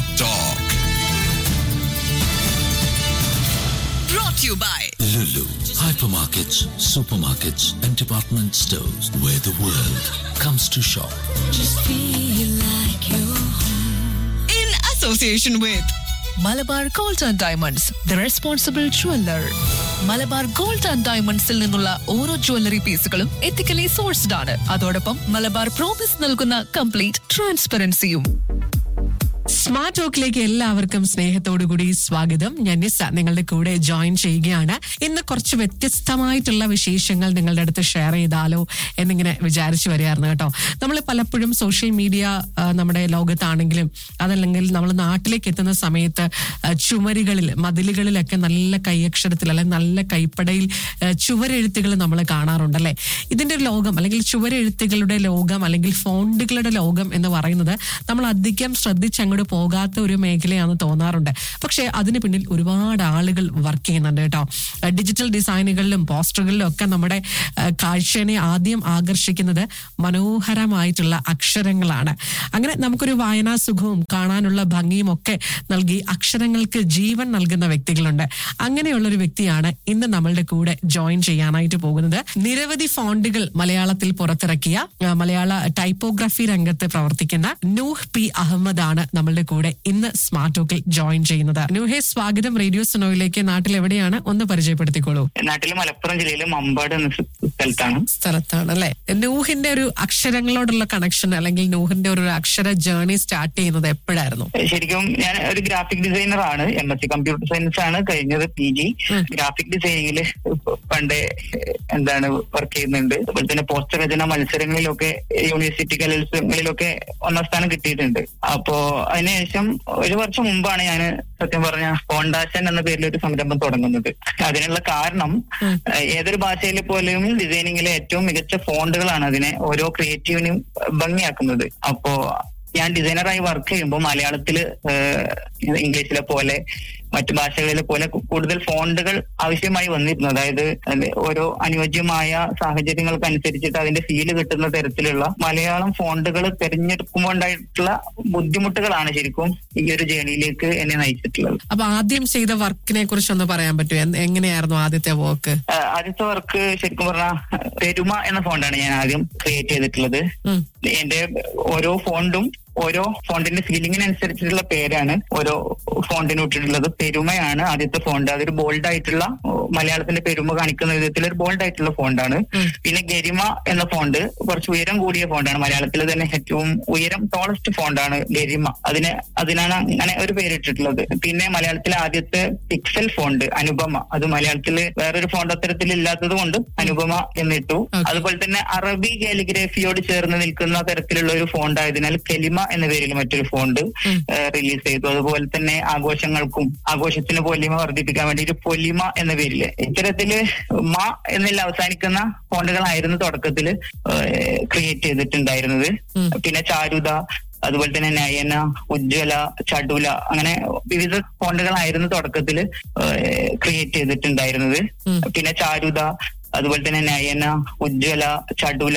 talk. brought to you by Lulu. Hypermarkets, supermarkets, and department stores where the world comes to shop. in association with Malabar gold and diamonds the responsible jeweller Malabar gold and ഡയമണ്ട്സിൽ നിന്നുള്ള ഓരോ jewellery പീസുകളും ethically sourced ആണ് അതോടൊപ്പം Malabar promise നൽകുന്ന complete ട്രാൻസ്പെറൻസിയും smart ടോക്കിലേക്ക് എല്ലാവർക്കും സ്നേഹത്തോടു കൂടി സ്വാഗതം ഞാൻ നിസ നിങ്ങളുടെ കൂടെ ജോയിൻ ചെയ്യുകയാണ് ഇന്ന് കുറച്ച് വ്യത്യസ്തമായിട്ടുള്ള വിശേഷങ്ങൾ നിങ്ങളുടെ അടുത്ത് ഷെയർ ചെയ്താലോ എന്നിങ്ങനെ വിചാരിച്ചു വരികയായിരുന്നു കേട്ടോ നമ്മൾ പലപ്പോഴും സോഷ്യൽ മീഡിയ ആ, നമ്മുടെ ലോകത്താണെങ്കിലും അതല്ലെങ്കിൽ നമ്മൾ നാട്ടിലേക്ക് എത്തുന്ന സമയത്ത് ആ, ചുമരുകളിൽ മതിലുകളിലൊക്കെ നല്ല കൈയക്ഷരത്തിൽ അല്ലെങ്കിൽ നല്ല കൈപ്പടയിൽ ആ, ചുവരെഴുത്തുകൾ നമ്മൾ കാണാറുണ്ടല്ലേ ഇതിന്റെ ഒരു ലോകം അല്ലെങ്കിൽ ചുവരെഴുത്തുകളുടെ ലോകം അല്ലെങ്കിൽ ഫോണ്ടുകളുടെ ലോകം എന്ന് പറയുന്നത് നമ്മൾ അധികം ശ്രദ്ധിച്ച് അങ്ങോട്ട് പോകാത്ത ഒരു മേഖലയാണെന്ന് തോന്നാറുണ്ട് പക്ഷേ അതിന് പിന്നിൽ ഒരുപാട് ആളുകൾ വർക്ക് ചെയ്യുന്നുണ്ട് കേട്ടോ ഡിജിറ്റൽ ഡിസൈനുകളിലും പോസ്റ്ററുകളിലും ഒക്കെ നമ്മുടെ ആ, കാഴ്ചയെ ആദ്യം ആകർഷിക്കുന്നത് മനോഹരമായിട്ടുള്ള അക്ഷരങ്ങളാണ് അങ്ങനെ നമുക്കൊരു വായനാ സുഖവും കാണാനുള്ള ഭംഗിയും ഒക്കെ നൽകി അക്ഷരങ്ങൾക്ക് ജീവൻ നൽകുന്ന വ്യക്തികളുണ്ട് അങ്ങനെയുള്ള ഒരു വ്യക്തിയാണ് ഇന്ന് നമ്മളുടെ കൂടെ ജോയിൻ ചെയ്യാനായിട്ട് പോകുന്നത് നിരവധി ഫോണ്ടുകൾ മലയാളത്തിൽ പുറത്തിറക്കിയ ആ, മലയാള ടൈപ്പോഗ്രഫി രംഗത്ത് പ്രവർത്തിക്കുന്ന നൂഹ് പി അഹമ്മദ് ആണ് നമ്മളുടെ കൂടെ ഇന്ന് സ്മാർട്ട് ടോക്കിൽ ജോയിൻ ചെയ്യുന്നത് നൂഹെ സ്വാഗതം റേഡിയോ സനോയിലേക്ക് നാട്ടിൽ എവിടെയാണ് ഒന്ന് പരിചയപ്പെടുത്തിക്കോളൂ നാട്ടിലെ മലപ്പുറം ജില്ലയിലെ മമ്പാട് എന്ന സ്ഥ- സ്ഥലത്താണ് സ്ഥലത്താണ് അല്ലെ നൂഹിന്റെ ഒരു അക്ഷരങ്ങളോടുള്ള കണക്ഷൻ അല്ലെങ്കിൽ നൂഹിന്റെ ഒരു അക്ഷര ജേർണി സ്റ്റാർട്ട് ചെയ്യുന്നത് എപ്പോഴായിരുന്നു ശരിക്കും ഞാൻ ഒരു ഗ്രാഫിക് ഡിസൈനർ ആണ് M S C computer science ആണ് കഴിഞ്ഞത് പി ജി ഗ്രാഫിക് ഡിസൈനിങ്ങിൽ പണ്ട് എന്താണ് വർക്ക് ചെയ്യുന്നുണ്ട് അതുപോലെ തന്നെ പോസ്റ്റർ രചന മത്സരങ്ങളിലൊക്കെ യൂണിവേഴ്സിറ്റി കലോത്സവങ്ങളിലൊക്കെ ഒന്നാം സ്ഥാനം കിട്ടിയിട്ടുണ്ട് അപ്പോ അതിനുശേഷം ഒരു വർഷം മുമ്പാണ് ഞാൻ സത്യം പറഞ്ഞ ഫോണ്ടാഷൻ എന്ന പേരിൽ ഒരു സംരംഭം തുടങ്ങുന്നത് അതിനുള്ള കാരണം ഏഹ് ഏതൊരു ഭാഷയിൽ പോലും ഡിസൈനിങ്ങിലെ ഏറ്റവും മികച്ച ഫോണ്ടുകളാണ് അതിനെ ഓരോ ക്രിയേറ്റീവിനും ഭംഗിയാക്കുന്നത് അപ്പോ ഞാൻ ഡിസൈനറായി വർക്ക് ചെയ്യുമ്പോൾ മലയാളത്തില് ഏഹ് ഇംഗ്ലീഷിലെ പോലെ മറ്റു ഭാഷകളിലെ പോലെ കു- കൂടുതൽ ഫോണ്ടുകൾ ആവശ്യമായി വന്നിരുന്നു അതായത് അത് ഓരോ അനുയോജ്യമായ സാഹചര്യങ്ങൾക്ക് അനുസരിച്ചിട്ട് അതിന്റെ ഫീല് കിട്ടുന്ന തരത്തിലുള്ള മലയാളം ഫോണ്ടുകൾ തിരഞ്ഞെടുക്കുമ്പോൾ ഉണ്ടായിട്ടുള്ള ബുദ്ധിമുട്ടുകളാണ് ശരിക്കും ഈ ഒരു ജേണിയിലേക്ക് എന്നെ നയിച്ചിട്ടുള്ളത് അപ്പൊ ആദ്യം ചെയ്ത വർക്കിനെ കുറിച്ച് ഒന്ന് പറയാൻ പറ്റുമോ എന്ത്- എങ്ങനെയായിരുന്നു ആദ്യത്തെ വർക്ക് ആ, ആദ്യത്തെ വർക്ക് ശരിക്കും പറഞ്ഞാൽ പെരുമ എന്ന ഫോണ്ടാണ് ഞാൻ ആദ്യം ക്രിയേറ്റ് ചെയ്തിട്ടുള്ളത് എന്റെ ഓരോ ഫോണ്ടും ഓരോ ഫോണ്ടിന്റെ ഫീലിംഗിനനുസരിച്ചിട്ടുള്ള പേരാണ് ഓരോ ഫോണ്ടിന് ഇട്ടിട്ടുള്ളത് പെരുമയാണ് ആദ്യത്തെ ഫോണ്ട് അതൊരു ബോൾഡ് ആയിട്ടുള്ള ഓ, മലയാളത്തിന്റെ പെരുമ കാണിക്കുന്ന വിധത്തിൽ ഒരു ബോൾഡ് ആയിട്ടുള്ള ഫോണ്ടാണ് പിന്നെ ഗരിമ എന്ന ഫോണ്ട് കുറച്ച് ഉയരം കൂടിയ ഫോണ്ടാണ് മലയാളത്തിൽ തന്നെ ഏറ്റവും ഉയരം ടോളസ്റ്റ് ഫോണ്ടാണ് ഗരിമ അതിന് അതിനാണ് അങ്ങനെ ഒരു പേരിട്ടിട്ടുള്ളത് പിന്നെ മലയാളത്തിലെ ആദ്യത്തെ പിക്സൽ ഫോണ്ട് അനുപമ അത് മലയാളത്തിൽ വേറൊരു ഫോണ്ട് അത്തരത്തിൽ ഇല്ലാത്തത് കൊണ്ട് അനുപമ എന്നിട്ടു അതുപോലെ തന്നെ അറബി കാലിഗ്രഫിയോട് ചേർന്ന് നിൽക്കുന്ന തരത്തിലുള്ള ഒരു ഫോണ്ട് ആയതിനാൽ കെലിമ എന്ന പേരിൽ മറ്റൊരു ഫോണ്ട് റിലീസ് ചെയ്തു അതുപോലെ തന്നെ ആഘോഷങ്ങൾക്കും ആഘോഷത്തിന് പൊലിമ വർദ്ധിപ്പിക്കാൻ വേണ്ടി ഒരു പൊലിമ എന്ന പേരില് ഇത്തരത്തില് മ എന്നിൽ അവസാനിക്കുന്ന ഫോണ്ടുകളായിരുന്നു തുടക്കത്തിൽ ക്രിയേറ്റ് ചെയ്തിട്ടുണ്ടായിരുന്നത് പിന്നെ ചാരുത അതുപോലെ തന്നെ നയന ഉജ്ജ്വല ചടുല അങ്ങനെ വിവിധ ഫോണ്ടുകളായിരുന്നു തുടക്കത്തിൽ ക്രിയേറ്റ് ചെയ്തിട്ടുണ്ടായിരുന്നത് പിന്നെ ചാരുത അതുപോലെ തന്നെ നയന ഉജ്ജ്വല ചടുല